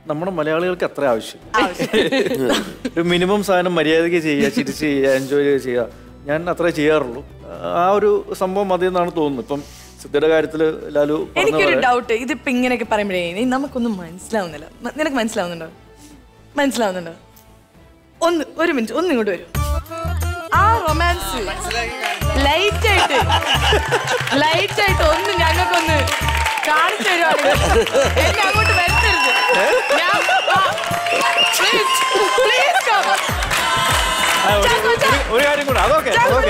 നമ്മുടെ മലയാളികൾക്ക് അത്ര ആവശ്യം ഒരു മിനിമം സാധനം മര്യാദയ്ക്ക് ചെയ്യുക ചിരിച്ച് ചെയ്യുക എൻജോയ് ചെയ്യുക ഞാൻ അത്രേ ചെയ്യാറുള്ളൂ ആ ഒരു സംഭവം മതി എന്നാണ് തോന്നുന്നത് ഇപ്പം സിദ്ധയുടെ കാര്യത്തിൽ ലാലു പറഞ്ഞ എനിക്കൊരു പോലെ ഡൗട്ട് ഇതിപ്പോ ഇങ്ങനെയൊക്കെ പറയുമ്പോഴേ ഇനി നമുക്കൊന്നും മനസ്സിലാവുന്നില്ല മ- നിനക്ക് മനസ്സിലാവുന്നുണ്ടോ മനസ്സിലാവുന്നുണ്ടോ ഒന്ന് ഒരു മിനിറ്റ് ഒന്ന് ഇങ്ങോട്ട് വരും ആ റൊമാൻസ് ലൈറ്റ് ആയിട്ട് ലൈറ്റ് ആയിട്ട് ഒന്ന് ഞങ്ങൾക്കൊന്ന് കാണിച്ചു തരുവാണെങ്കിൽ എന്നെ അങ്ങോട്ട് വരുത്തരുത് ഞാൻ പ്ലീസ് പ്ലീസ് ആ, ഒരു- ഒരു- ഒരു കാര്യം കൂടെ അതൊക്കെ അതൊക്കെ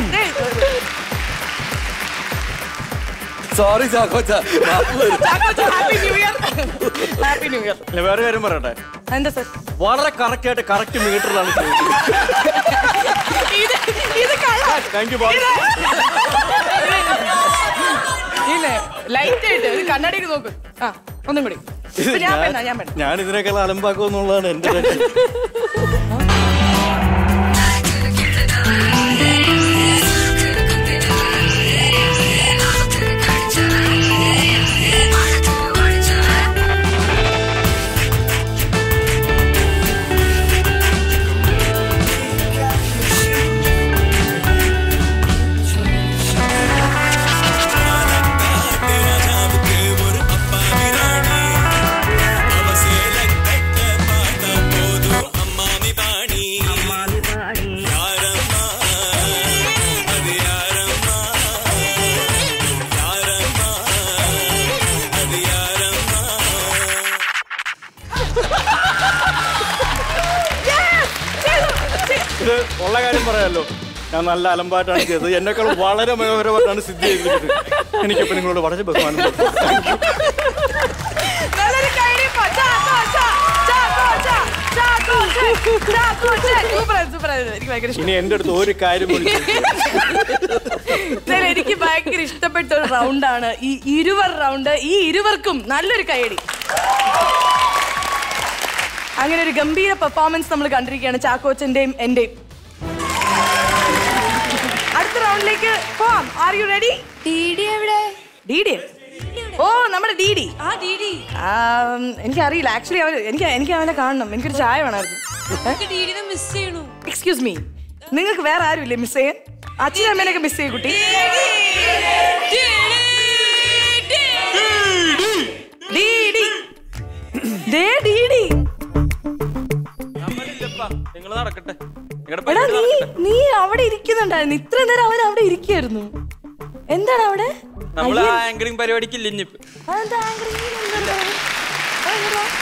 സോറി ചാക്കോച്ച happy new year happy new year അല്ല, വേറെ കാര്യം പറയട്ടെ എന്താ സർ വളരെ കറക്റ്റ് ആയിട്ട് കറക്റ്റ് മീറ്ററിലാണ് ഇത് ഇത് കള്ളം താങ്ക് യു ഇല്ലേ ലൈറ്റ് ആയിട്ട് ഒരു കണ്ണാടിക്ക് നോക്ക് ആ ഒന്നും കൂടി ഇപ്പൊ ഞാൻ പെണ്ണ ഞാൻ പെണ്ണ ഞാൻ ഇതിനേക്കാൾ അലമ്പാക്കും എന്നുള്ളതാണ് എന്റെ ലക്ഷ്യം. ഇത് ഉള്ള കാര്യം പറയാമല്ലോ ഞാൻ നല്ല അലമ്പായിട്ടാണ് ചെയ്തത് എന്നെക്കാൾ വളരെ മനോഹരമായിട്ടാണ് സിദ്ധി ചെയ്തിരിക്കുന്നത് എനിക്കിപ്പോ നിങ്ങളോട് വളരെ ബഹുമാനം നല്ലൊരു കൈഡി പോ. ചാക്കോ, ചാ, ചാക്കോ, ചാ, ചാക്കോ, ചേ, ചാക്കോ, ചേ. സൂപ്പർ ആയിരുന്നു, സൂപ്പർ ആയിരുന്നു. എനിക്ക് ഭയങ്കര ഇഷ്ടം ഇനി എന്റെ അടുത്ത് ഒരു കാര്യം വിളിച്ചു എന്തായാലും എനിക്ക് ഭയങ്കര ഇഷ്ടപ്പെട്ട ഒരു റൗണ്ടാണ് ഈ ഇരുവർ റൗണ്ട് ഈ ഇരുവർക്കും നല്ലൊരു കൈയടി അങ്ങനെ ഒരു ഗംഭീര പെർഫോമൻസ് നമ്മൾ കണ്ടിരിക്കുകയാണ് ചാക്കോച്ചന്റെയും എന്റെയും അടുത്ത റൗണ്ടിലേക്ക് പോവാം ആർ യു റെഡി ഡിഡി എവിടെ ഡി ഡി ഓ നമ്മുടെ ഡി ഡി ആ ഡിഡി എനിക്കറിയില്ല ആക്ച്വലി അവൻ എനിക്ക് എനിക്ക് അവനെ കാണണം എനിക്കൊരു ചായ വേണമായിരുന്നു എനിക്ക് ഡിഡിനെ മിസ് ചെയ്യണു എക്സ്ക്യൂസ് മീ നിങ്ങൾക്ക് വേറെ ആരും ഇല്ലേ മിസ് ചെയ്യാൻ അച്ഛനും അമ്മേനൊക്കെ മിസ് ചെയ്യും കുട്ടി ഡി ഡി ദേ ഡി ഡി നിങ്ങൾ നടക്കട്ടെ നിങ്ങളുടെ എടാ പരിപാടി നീ നടക്കട്ടെ നീ അവിടെ ഇരിക്കുന്നുണ്ടായിരുന്നു ഇത്ര നേരം അവൻ അവിടെ ഇരിക്കായിരുന്നു എന്താണ് അവിടെ നമ്മൾ ആ ആങ്കറിംഗ് പരിപാടിക്ക് ഇല്ല ഇനിയിപ്പ് അതെന്താ angry? എന്താണ്? ആ, ഇങ്ങോട്ട് വാ.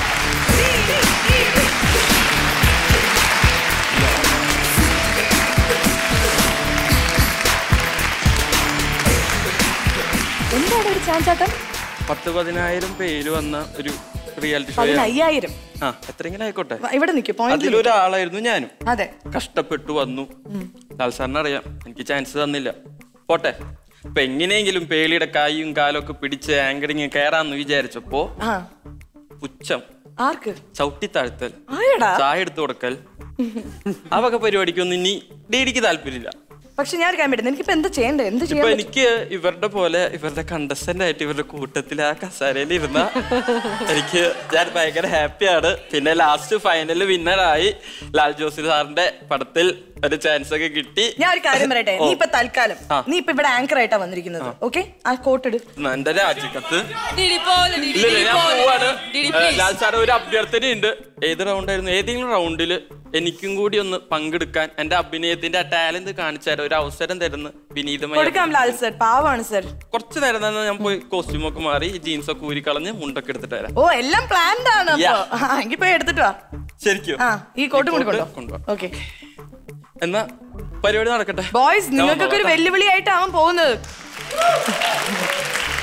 എന്താണ് ഒരു ചാഞ്ചാട്ടം പത്ത് പതിനായിരം പേര് വന്ന ഒരു റിയാലിറ്റി ഷോ പതിനയ്യായിരം ആ എത്രയെങ്കിലും ആയിക്കോട്ടെ വ- ഇവിടെ നിൽക്കും പോയിന്റ് അതിലൊരാളായിരുന്നു ഞാനും അതെ കഷ്ടപ്പെട്ടു വന്നു ലാൽ സാറിന് അറിയാം എനിക്ക് ചാൻസ് തന്നില്ല പോട്ടെ ഇപ്പൊ എങ്ങനെയെങ്കിലും പേളിയുടെ കായും കാലും ഒക്കെ പിടിച്ച് ആങ്കറിങ് കയറാന്ന് വിചാരിച്ചപ്പോ ആ പുച്ഛം ആർക്ക് ചവിട്ടി താഴ്ത്തൽ ആയടാ ചായ എടുത്തു കൊടുക്കൽ ആ വക പരിപാടിക്കൊന്നും ഇനി ഡേഡിക്ക് താല്പര്യമില്ല പക്ഷെ ഞാൻ ഒരു കാര്യം പറ്റുന്നത് എനിക്കിപ്പോ എന്താ ചെയ്യണ്ടേ എന്ത് ഇപ്പൊ ചെയ്യാൻ പറ്റും? എനിക്ക് ഇവരുടെ പോലെ ഇവരുടെ കണ്ടസ്റ്റന്റ് ആയിട്ട് ഇവരുടെ കൂട്ടത്തിൽ ആ കസാരയിൽ ഇരുന്ന എനിക്ക് ഞാൻ ഭയങ്കര ഹാപ്പിയാണ് പിന്നെ ലാസ്റ്റ് ഫൈനൽ വിന്നറായി ലാൽ ജോസി സാറിന്റെ പടത്തിൽ ഒരു ചാൻസ് ഒക്കെ കിട്ടി ഞാൻ ഒരു കാര്യം പറയട്ടെ നീ ഇപ്പൊ തൽക്കാലം ആ. നീ ഇപ്പൊ ഇവിടെ ആങ്കർ ആയിട്ടാ വന്നിരിക്കുന്നത് ഓക്കെ ആ കോട്ട് ഇട് എന്റെ രാജിക്കത്ത് ഡിഡി പോലെ ഡിഡി ഇല്ല ഇല്ല, ഡിഡി ഞാൻ പോലെ പോവാണ് ഡിഡി ഏ, പ്ലീസ് ലാൽ സാർ ഒരു അഭ്യർത്ഥനയുണ്ട് ഏത് റൗണ്ടായിരുന്നു ഏതെങ്കിലും റൗണ്ടിൽ എനിക്കും കൂടി ഒന്ന് പങ്കെടുക്കാൻ എന്റെ അഭിനയത്തിന്റെ ആ ടാലന്റ് കാണിച്ചു തരാൻ ഒരു അവസരം തരുന്ന വിനീതമായി കൊടുക്കാം ലാൽ സർ പാവാണ് സർ കുറച്ച് നേരം തന്നെ ഞാൻ പോയി കോസ്റ്റ്യൂം ഒക്കെ മാറി ജീൻസ് ഒക്കെ ഊരിക്കളഞ്ഞ് മുണ്ടൊക്കെ എടുത്തിട്ട് വരാം ഓ എല്ലാം പ്ലാൻഡ് ആണ് അപ്പൊ Yeah. ആ, എങ്കി പോയി എടുത്തിട്ട് വാ ശരിക്കും ആ ഈ കോട്ടും കൂടി കോട്ട് കൊണ്ടോ കൊണ്ടുവാ. ഓക്കെ എന്നാ പരിപാടി നടക്കട്ടെ ബോയ്സ് ഞാൻ നിങ്ങൾക്കൊക്കെ ഒരു വന്നോളാം. വെല്ലുവിളിയായിട്ടാവും പോകുന്നത്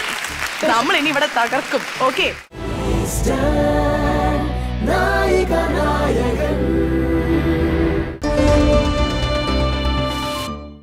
നമ്മൾ ഇനി ഇവിടെ തകർക്കും ഓക്കെ നായിക